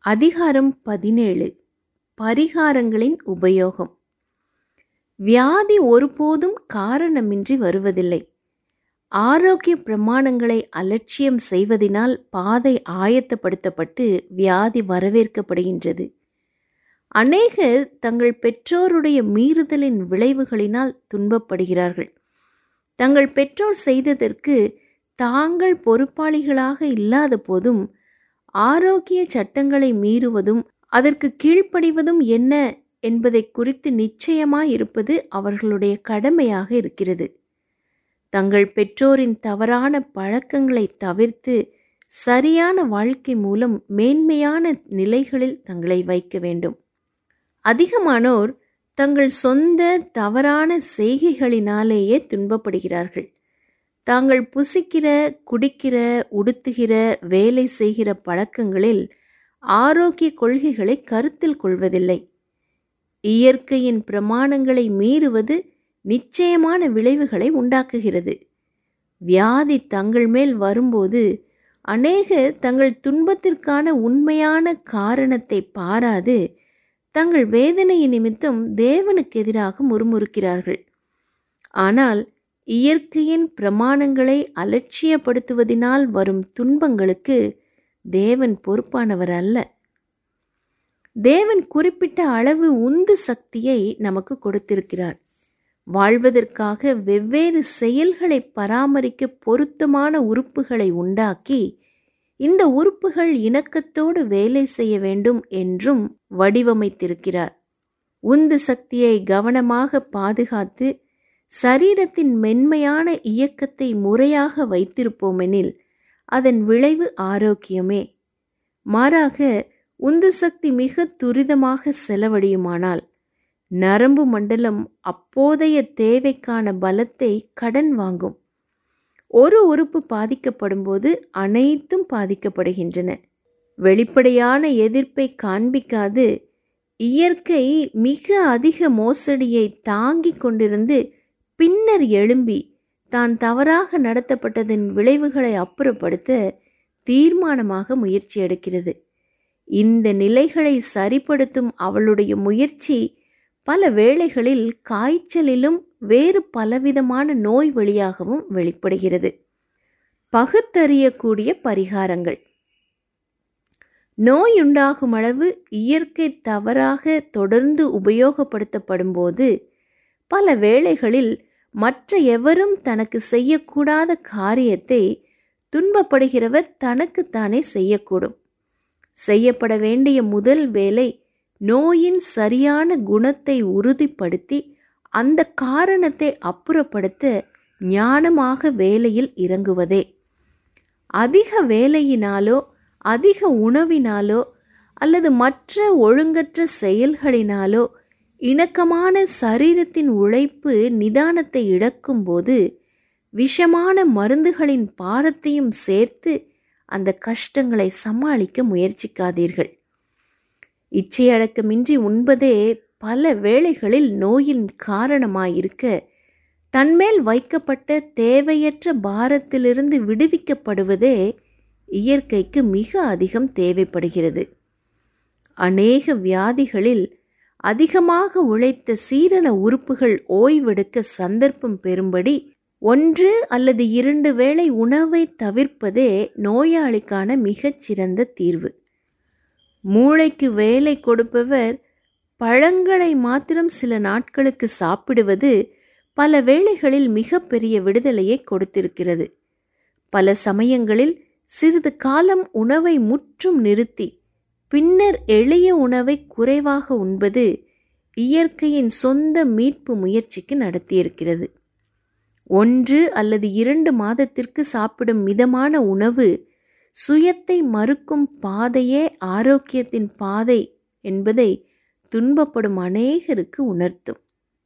அதிகாரம் பதினேழு பரிகாரங்களின் உபயோகம் வியாதி ஒருபோதும் காரணமின்றி வருவதில்லை ஆரோக்கிய பிரமாணங்களை அலட்சியம் செய்வதினால் பாதை ஆயத்தப்படுத்தப்பட்டு வியாதி வரவேற்கப்படுகின்றது அநேகர் தங்கள் பெற்றோருடைய மீறுதலின் விளைவுகளினால் துன்பப்படுகிறார்கள் தங்கள் பெற்றோர் செய்ததற்கு தாங்கள் பொறுப்பாளிகளாக இல்லாத போதும் ஆரோக்கிய சட்டங்களை மீறுவதும் அதற்கு கீழ்ப்படிவதும் என்ன என்பதை குறித்து நிச்சயமாயிருப்பது அவர்களுடைய கடமையாக இருக்கிறது தங்கள் பெற்றோரின் தவறான பழக்கங்களை தவிர்த்து சரியான வாழ்க்கை மூலம் மேன்மையான நிலைகளில் தங்களை வைக்க வேண்டும் அதிகமானோர் தங்கள் சொந்த தவறான செய்கைகளினாலேயே துன்பப்படுகிறார்கள் தாங்கள் புசிக்கிற குடிக்கிற உடுத்துகிற வேலை செய்கிற பழக்கங்களில் ஆரோக்கிய கொள்கைகளை கருத்தில் கொள்வதில்லை இயற்கையின் பிரமாணங்களை மீறுவது நிச்சயமான விளைவுகளை உண்டாக்குகிறது வியாதி தங்கள் மேல் வரும்போது அநேகர் தங்கள் துன்பத்திற்கான உண்மையான காரணத்தை பாராது தங்கள் வேதனையின் நிமித்தம் தேவனுக்கு எதிராக முறுமுறுக்கிறார்கள் ஆனால் இயற்கையின் பிரமாணங்களை அலட்சியப்படுத்துவதினால் வரும் துன்பங்களுக்கு தேவன் பொறுப்பானவர் அல்ல தேவன் குறிப்பிட்ட அளவு உந்து சக்தியை நமக்கு கொடுத்திருக்கிறார் வாழ்வதற்காக வெவ்வேறு செயல்களை பராமரிக்க பொருத்தமான உறுப்புகளை உண்டாக்கி இந்த உறுப்புகள் இணக்கத்தோடு வேலை செய்ய வேண்டும் என்றும் வடிவமைத்திருக்கிறார் உந்து சக்தியை கவனமாக பாதுகாத்து சரீரத்தின் மென்மையான இயக்கத்தை முறையாக வைத்திருப்போமெனில் அதன் விளைவு ஆரோக்கியமே மாறாக உந்து சக்தி மிக துரிதமாக செலவழியுமானால் நரம்பு மண்டலம் அப்போதைய தேவைக்கான பலத்தை கடன் வாங்கும் ஒரு உறுப்பு பாதிக்கப்படும்போது அனைத்தும் பாதிக்கப்படுகின்றன வெளிப்படையான எதிர்ப்பை காண்பிக்காது இயற்கை மிக அதிக மோசடியை தாங்கிக் கொண்டிருந்து பின்னர் எழும்பி தான் தவறாக நடத்தப்பட்டதன் விளைவுகளை அப்புறப்படுத்த தீர்மானமாக முயற்சி எடுக்கிறது இந்த நிலைகளை சரிப்படுத்தும் அவளுடைய முயற்சி பல வேளைகளில் காய்ச்சலிலும் வேறு பலவிதமான நோய் வழியாகவும் வெளிப்படுகிறது பகுத்தறியக்கூடிய பரிகாரங்கள் நோயுண்டாகும் அளவு இயற்கை தவறாக தொடர்ந்து உபயோகப்படுத்தப்படும் போது பல வேளைகளில் மற்ற எவரும் தனக்கு செய்யக்கூடாத காரியத்தை துன்பப்படுகிறவர் தனக்குத்தானே செய்யக்கூடும் செய்யப்பட வேண்டிய முதல் வேலை நோயின் சரியான குணத்தை உறுதிப்படுத்தி அந்த காரணத்தை அப்புறப்படுத்த ஞானமாக வேலையில் இறங்குவதே அதிக வேலையினாலோ அதிக உணவினாலோ அல்லது மற்ற ஒழுங்கற்ற செயல்களினாலோ இணக்கமான சரீரத்தின் உழைப்பு நிதானத்தை இழக்கும்போது விஷமான மருந்துகளின் பாரத்தையும் சேர்த்து அந்த கஷ்டங்களை சமாளிக்க முயற்சிக்காதீர்கள் இச்சையடக்கமின்றி உண்பதே பல வேளைகளில் நோயின் காரணமாயிருக்க தன்மேல் வைக்கப்பட்ட தேவையற்ற பாரத்திலிருந்து விடுவிக்கப்படுவதே இயற்கைக்கு மிக அதிகம் தேவைப்படுகிறது அநேக வியாதிகளில் அதிகமாக உழைத்த சீரண உறுப்புகள் ஓய்வெடுக்க சந்தர்ப்பம் பெறும்படி ஒன்று அல்லது இரண்டு வேளை உணவை தவிர்ப்பதே நோயாளிக்கான மிகச்சிறந்த தீர்வு மூளைக்கு வேலை கொடுப்பவர் பழங்களை மாத்திரம் சில நாட்களுக்கு சாப்பிடுவது பல வேளைகளில் மிகப்பெரிய விடுதலையை கொடுத்திருக்கிறது பல சமயங்களில் சிறிது காலம் உணவை முற்றும் நிறுத்தி பின்னர் எளிய உணவை குறைவாக உண்பது இயற்கையின் சொந்த மீட்பு முயற்சிக்கு நடத்தியிருக்கிறது ஒன்று அல்லது இரண்டு மாதத்திற்கு சாப்பிடும் மிதமான உணவு சுயத்தை மறுக்கும் பாதையே ஆரோக்கியத்தின் பாதை என்பதை துன்பப்படும் அநேகருக்கு உணர்த்தும்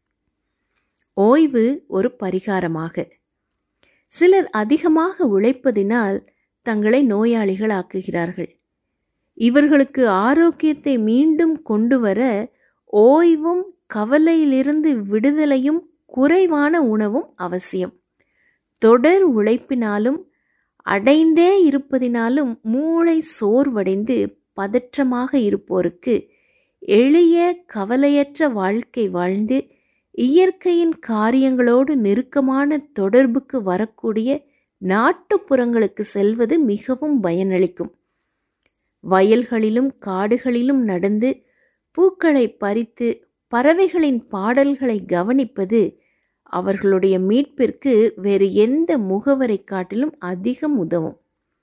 ஓய்வு ஒரு பரிகாரமாக சிலர் அதிகமாக உழைப்பதினால் தங்களை நோயாளிகள் ஆக்குகிறார்கள் இவர்களுக்கு ஆரோக்கியத்தை மீண்டும் கொண்டு வர ஓய்வும் கவலையிலிருந்து விடுதலையும் குறைவான உணவும் அவசியம் தொடர் உழைப்பினாலும் அடைந்தே இருப்பதினாலும் மூளை சோர்வடைந்து பதற்றமாக இருப்போருக்கு எளிய கவலையற்ற வாழ்க்கை வாழ்ந்து இயற்கையின் காரியங்களோடு நெருக்கமான தொடர்புக்கு வரக்கூடிய நாட்டுப்புறங்களுக்கு செல்வது மிகவும் பயனளிக்கும் வயல்களிலும் காடுகளிலும் நடந்து பூக்களை பறித்து பறவைகளின் பாடல்களை கவனிப்பது அவர்களுடைய மீட்பிற்கு வேறு எந்த முகவரை காட்டிலும் அதிகம் உதவும்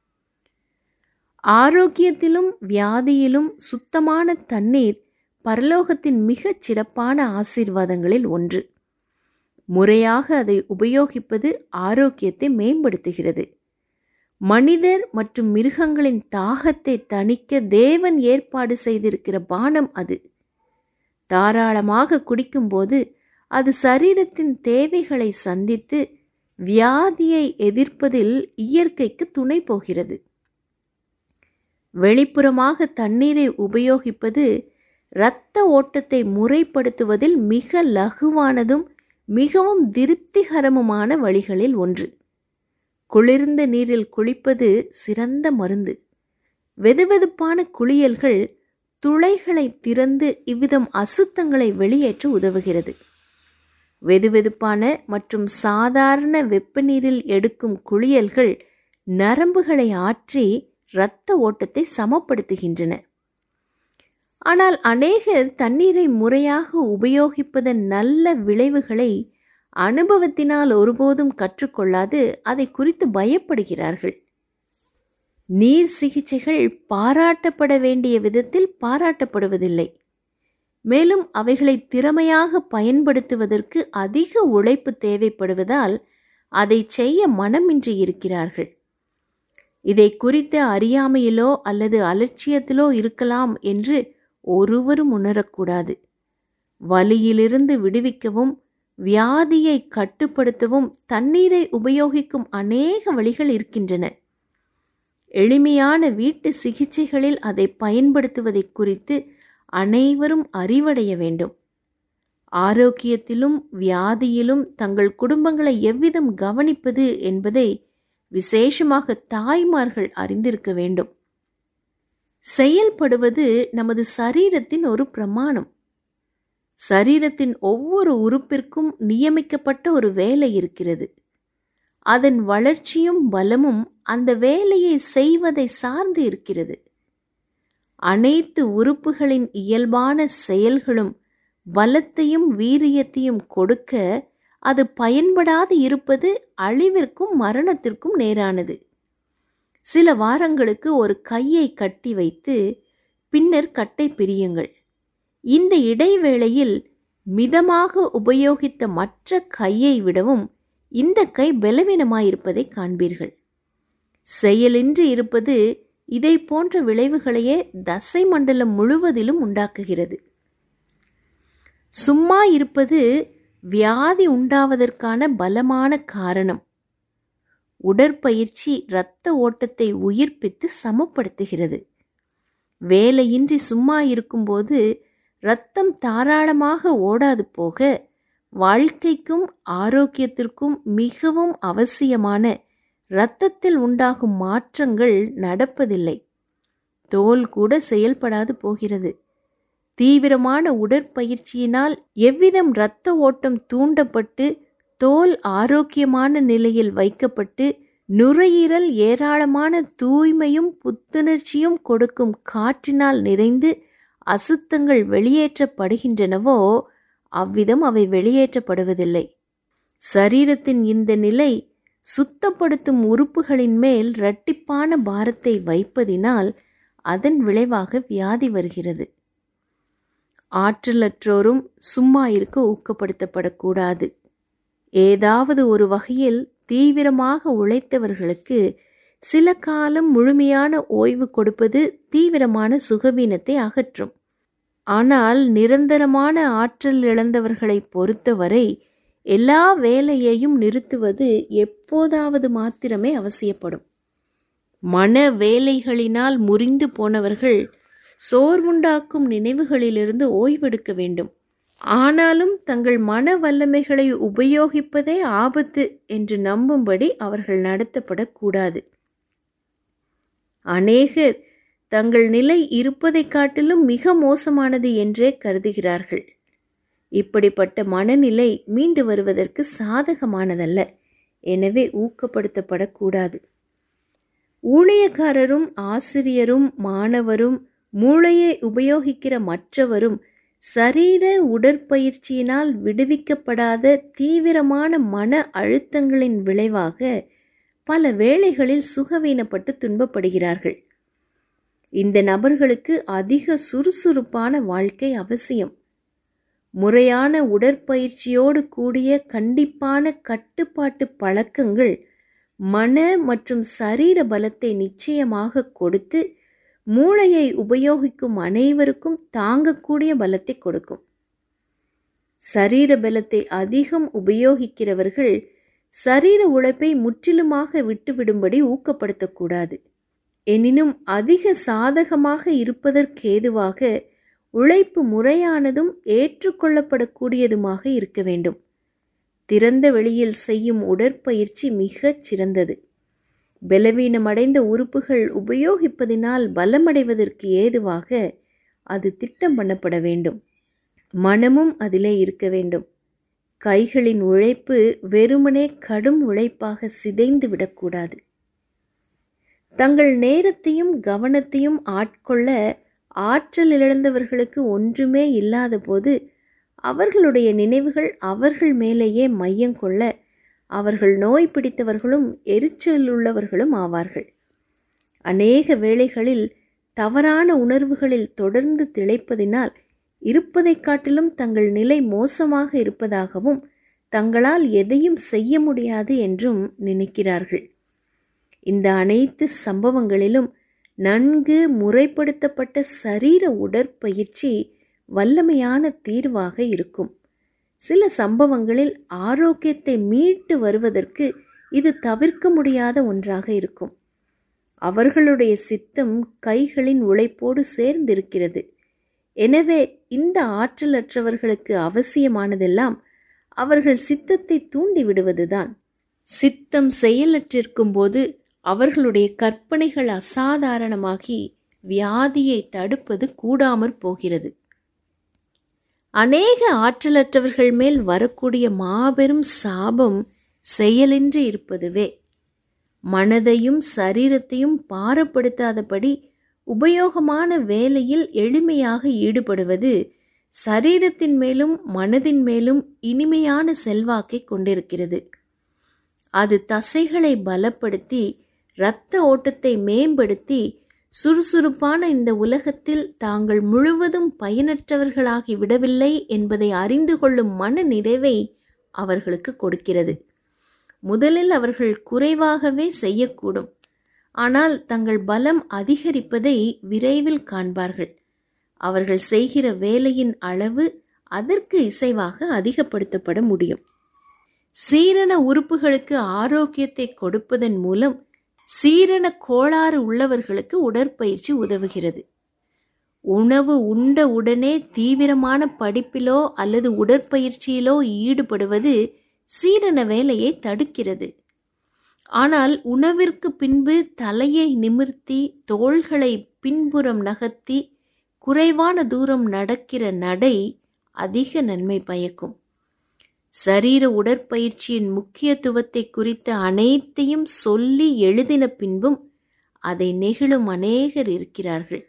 ஆரோக்கியத்திலும் வியாதியிலும் சுத்தமான தண்ணீர் பரலோகத்தின் மிகச் சிறப்பான ஆசீர்வாதங்களில் ஒன்று முறையாக அதை உபயோகிப்பது ஆரோக்கியத்தை மேம்படுத்துகிறது மனிதர் மற்றும் மிருகங்களின் தாகத்தை தணிக்க தேவன் ஏற்பாடு செய்திருக்கிற பானம் அது தாராளமாக குடிக்கும்போது அது சரீரத்தின் தேவைகளை சந்தித்து வியாதியை எதிர்ப்பதில் இயற்கைக்கு துணை போகிறது வெளிப்புறமாக தண்ணீரை உபயோகிப்பது இரத்த ஓட்டத்தை முறைப்படுத்துவதில் மிக லகுவானதும் மிகவும் திருப்திகரமுமான வழிகளில் ஒன்று குளிர்ந்த நீரில் குளிப்பது சிறந்த மருந்து வெதுவெதுப்பான குளியல்கள் துளைகளை திறந்து இவ்விதம் அசுத்தங்களை வெளியேற்ற உதவுகிறது வெதுவெதுப்பான மற்றும் சாதாரண வெப்ப நீரில் எடுக்கும் குளியல்கள் நரம்புகளை ஆற்றி இரத்த ஓட்டத்தை சமப்படுத்துகின்றன ஆனால் அநேகர் தண்ணீரை முறையாக உபயோகிப்பதன் நல்ல விளைவுகளை அனுபவத்தினால் ஒருபோதும் கற்றுக்கொள்ளாது அதை குறித்து பயப்படுகிறார்கள் நீர் சிகிச்சைகள் பாராட்டப்பட வேண்டிய விதத்தில் பாராட்டப்படுவதில்லை மேலும் அவைகளை திறமையாக பயன்படுத்துவதற்கு அதிக உழைப்பு தேவைப்படுவதால் அதை செய்ய மனமின்றி இருக்கிறார்கள் இதை குறித்த அறியாமையிலோ அல்லது அலட்சியத்திலோ இருக்கலாம் என்று ஒருவரும் உணரக்கூடாது வலியிலிருந்து விடுவிக்கவும் வியாதியை கட்டுப்படுத்தவும் தண்ணீரை உபயோகிக்கும் அநேக வழிகள் இருக்கின்றன எளிமையான வீட்டு சிகிச்சைகளில் அதை பயன்படுத்துவதை குறித்து அனைவரும் அறிவடைய வேண்டும் ஆரோக்கியத்திலும் வியாதியிலும் தங்கள் குடும்பங்களை எவ்விதம் கவனிப்பது என்பதை விசேஷமாக தாய்மார்கள் அறிந்திருக்க வேண்டும் செயல்படுவது நமது சரீரத்தின் ஒரு பிரமாணம் சரீரத்தின் ஒவ்வொரு உறுப்பிற்கும் நியமிக்கப்பட்ட ஒரு வேலை இருக்கிறது அதன் வளர்ச்சியும் பலமும் அந்த வேலையை செய்வதை சார்ந்து இருக்கிறது அனைத்து உறுப்புகளின் இயல்பான செயல்களும் பலத்தையும் வீரியத்தையும் கொடுக்க அது பயன்படாது இருப்பது அழிவிற்கும் மரணத்திற்கும் நேரானது சில வாரங்களுக்கு ஒரு கையை கட்டி வைத்து பின்னர் கட்டை பிரியுங்கள் இந்த இடைவேளையில் மிதமாக உபயோகித்த மற்ற கையை விடவும் இந்த கை பலவீனமாயிருப்பதை காண்பீர்கள் செயலின்றி இருப்பது இதை போன்ற விளைவுகளையே தசை மண்டலம் முழுவதிலும் உண்டாக்குகிறது சும்மா இருப்பது வியாதி உண்டாவதற்கான பலமான காரணம் உடற்பயிற்சி இரத்த ஓட்டத்தை உயிர்ப்பித்து சமப்படுத்துகிறது வேலையின்றி சும்மா இருக்கும்போது இரத்தம் தாராளமாக ஓடாது போக வாழ்க்கைக்கும் ஆரோக்கியத்திற்கும் மிகவும் அவசியமான இரத்தத்தில் உண்டாகும் மாற்றங்கள் நடப்பதில்லை தோல் கூட செயல்படாது போகிறது தீவிரமான உடற்பயிற்சியினால் எவ்விதம் இரத்த ஓட்டம் தூண்டப்பட்டு தோல் ஆரோக்கியமான நிலையில் வைக்கப்பட்டு நுரையீரல் ஏராளமான தூய்மையும் புத்துணர்ச்சியும் கொடுக்கும் காற்றினால் நிறைந்து அசுத்தங்கள் வெளியேற்றப்படுகின்றனவோ அவ்விதம் அவை வெளியேற்றப்படுவதில்லை சரீரத்தின் இந்த நிலை சுத்தப்படுத்தும் உறுப்புகளின் மேல் இரட்டிப்பான பாரத்தை வைப்பதினால் அதன் விளைவாக வியாதி வருகிறது ஆற்றலற்றோரும் சும்மா இருக்க ஊக்கப்படுத்தப்படக்கூடாது ஏதாவது ஒரு வகையில் தீவிரமாக உழைத்தவர்களுக்கு சில காலம் முழுமையான ஓய்வு கொடுப்பது தீவிரமான சுகவீனத்தை அகற்றும் ஆனால் நிரந்தரமான ஆற்றல் இழந்தவர்களை பொறுத்தவரை எல்லா வேலையையும் நிறுத்துவது எப்போதாவது மாத்திரமே அவசியப்படும் மன வேலைகளினால் முறிந்து போனவர்கள் சோர்வுண்டாக்கும் நினைவுகளிலிருந்து ஓய்வெடுக்க வேண்டும் ஆனாலும் தங்கள் மன வல்லமைகளை உபயோகிப்பதே ஆபத்து என்று நம்பும்படி அவர்கள் நடத்தப்படக்கூடாது அநேகர் தங்கள் நிலை இருப்பதைக் காட்டிலும் மிக மோசமானது என்றே கருதுகிறார்கள் இப்படிப்பட்ட மனநிலை மீண்டு வருவதற்கு சாதகமானதல்ல எனவே ஊக்கப்படுத்தப்படக்கூடாது ஊழியக்காரரும் ஆசிரியரும் மாணவரும் மூளையை உபயோகிக்கிற மற்றவரும் சரீர உடற்பயிற்சியினால் விடுவிக்கப்படாத தீவிரமான மன அழுத்தங்களின் விளைவாக பல வேளைகளில் சுகவீனப்பட்டு துன்பப்படுகிறார்கள் இந்த நபர்களுக்கு அதிக சுறுசுறுப்பான வாழ்க்கை அவசியம் முறையான உடற்பயிற்சியோடு கூடிய கண்டிப்பான கட்டுப்பாட்டு பழக்கங்கள் மன மற்றும் சரீர பலத்தை நிச்சயமாக கொடுத்து மூளையை உபயோகிக்கும் அனைவருக்கும் தாங்கக்கூடிய பலத்தை கொடுக்கும் சரீர பலத்தை அதிகம் உபயோகிக்கிறவர்கள் சரீர உழைப்பை முற்றிலுமாக விட்டுவிடும்படி ஊக்கப்படுத்தக்கூடாது எனினும் அதிக சாதகமாக இருப்பதற்கேதுவாக உழைப்பு முறையானதும் ஏற்றுக்கொள்ளப்படக்கூடியதுமாக இருக்க வேண்டும் திறந்த வெளியில் செய்யும் உடற்பயிற்சி மிகச் சிறந்தது பலவீனமடைந்த உறுப்புகள் உபயோகிப்பதினால் பலமடைவதற்கு ஏதுவாக அது திட்டம் பண்ணப்பட வேண்டும் மனமும் அதிலே இருக்க வேண்டும் கைகளின் உழைப்பு வெறுமனே கடும் உழைப்பாக சிதைந்து விடக்கூடாது தங்கள் நேரத்தையும் கவனத்தையும் ஆட்கொள்ள ஆற்றல் இழந்தவர்களுக்கு ஒன்றுமே இல்லாத போது அவர்களுடைய நினைவுகள் அவர்கள் மேலேயே மையம் கொள்ள அவர்கள் நோய் பிடித்தவர்களும் எரிச்சல் உள்ளவர்களும் ஆவார்கள் அநேக வேளைகளில் தவறான உணர்வுகளில் தொடர்ந்து திளைப்பதினால் இருப்பதைக் காட்டிலும் தங்கள் நிலை மோசமாக இருப்பதாகவும் தங்களால் எதையும் செய்ய முடியாது என்றும் நினைக்கிறார்கள் இந்த அனைத்து சம்பவங்களிலும் நன்கு முறைப்படுத்தப்பட்ட சரீர உடற்பயிற்சி வல்லமையான தீர்வாக இருக்கும் சில சம்பவங்களில் ஆரோக்கியத்தை மீட்டு வருவதற்கு இது தவிர்க்க முடியாத ஒன்றாக இருக்கும் அவர்களுடைய சித்தம் கைகளின் உழைப்போடு சேர்ந்திருக்கிறது எனவே இந்த ஆற்றலற்றவர்களுக்கு அவசியமானதெல்லாம் அவர்கள் சித்தத்தை தூண்டி விடுவதுதான் சித்தம் செயலற்றிருக்கும் போது அவர்களுடைய கற்பனைகள் அசாதாரணமாகி வியாதியை தடுப்பது கூடாமற் போகிறது அநேக ஆற்றலற்றவர்கள் மேல் வரக்கூடிய மாபெரும் சாபம் செயலின்றி இருப்பதுவே மனதையும் சரீரத்தையும் பாரப்படுத்தாதபடி உபயோகமான வேலையில் எளிமையாக ஈடுபடுவது சரீரத்தின் மேலும் மனதின் மேலும் இனிமையான செல்வாக்கை கொண்டிருக்கிறது அது தசைகளை பலப்படுத்தி இரத்த ஓட்டத்தை மேம்படுத்தி சுறுசுறுப்பான இந்த உலகத்தில் தாங்கள் முழுவதும் பயனற்றவர்களாகி விடவில்லை என்பதை அறிந்து கொள்ளும் மன நிறைவை அவர்களுக்கு கொடுக்கிறது முதலில் அவர்கள் குறைவாகவே செய்யக்கூடும் ஆனால் தங்கள் பலம் அதிகரிப்பதை விரைவில் காண்பார்கள் அவர்கள் செய்கிற வேலையின் அளவு அதற்கு இசைவாக அதிகப்படுத்தப்பட முடியும் சீரண உறுப்புகளுக்கு ஆரோக்கியத்தை கொடுப்பதன் மூலம் சீரண கோளாறு உள்ளவர்களுக்கு உடற்பயிற்சி உதவுகிறது உணவு உண்ட உடனே தீவிரமான படிப்பிலோ அல்லது உடற்பயிற்சியிலோ ஈடுபடுவது சீரண வேலையை தடுக்கிறது ஆனால் உணவிற்கு பின்பு தலையை நிமிர்த்தி தோள்களை பின்புறம் நகர்த்தி குறைவான தூரம் நடக்கிற நடை அதிக நன்மை பயக்கும் சரீர உடற்பயிற்சியின் முக்கியத்துவத்தை குறித்த அனைத்தையும் சொல்லி எழுதின பின்பும் அதை நெகிழும் அநேகர் இருக்கிறார்கள்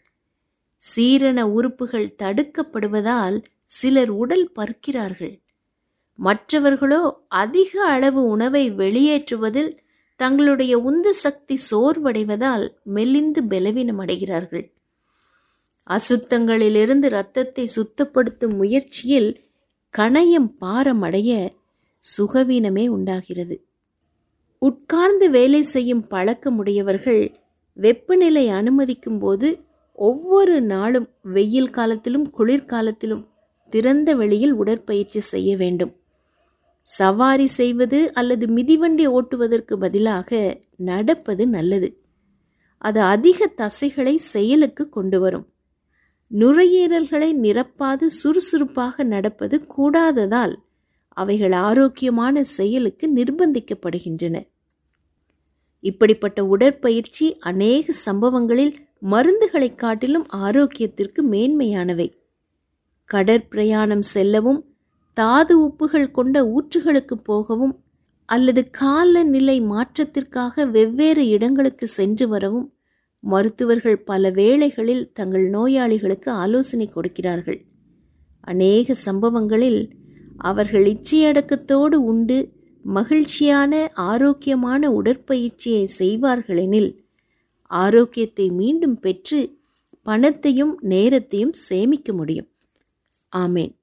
சீரண உறுப்புகள் தடுக்கப்படுவதால் சிலர் உடல் பறக்கிறார்கள் மற்றவர்களோ அதிக அளவு உணவை வெளியேற்றுவதில் தங்களுடைய உந்து சக்தி சோர்வடைவதால் மெலிந்து பலவீனமடைகிறார்கள் அசுத்தங்களிலிருந்து இரத்தத்தை சுத்தப்படுத்தும் முயற்சியில் கணையம் பாரமடைய சுகவீனமே உண்டாகிறது உட்கார்ந்து வேலை செய்யும் பழக்கமுடையவர்கள் வெப்பநிலை அனுமதிக்கும் போது ஒவ்வொரு நாளும் வெயில் காலத்திலும் குளிர்காலத்திலும் திறந்த வெளியில் உடற்பயிற்சி செய்ய வேண்டும் சவாரி செய்வது அல்லது மிதிவண்டி ஓட்டுவதற்கு பதிலாக நடப்பது நல்லது அது அதிக தசைகளை செயலுக்கு கொண்டு வரும் நுரையீரல்களை நிரப்பாது சுறுசுறுப்பாக நடப்பது கூடாததால் அவைகள் ஆரோக்கியமான செயலுக்கு நிர்பந்திக்கப்படுகின்றன இப்படிப்பட்ட உடற்பயிற்சி அநேக சம்பவங்களில் மருந்துகளைக் காட்டிலும் ஆரோக்கியத்திற்கு மேன்மையானவை கடற்பிரயாணம் செல்லவும் தாது உப்புகள் கொண்ட ஊற்றுகளுக்கு போகவும் அல்லது காலநிலை மாற்றத்திற்காக வெவ்வேறு இடங்களுக்கு சென்று வரவும் மருத்துவர்கள் பல வேளைகளில் தங்கள் நோயாளிகளுக்கு ஆலோசனை கொடுக்கிறார்கள் அநேக சம்பவங்களில் அவர்கள் இச்சையடக்கத்தோடு உண்டு மகிழ்ச்சியான ஆரோக்கியமான உடற்பயிற்சியை செய்வார்களெனில் ஆரோக்கியத்தை மீண்டும் பெற்று பணத்தையும் நேரத்தையும் சேமிக்க முடியும் ஆமேன்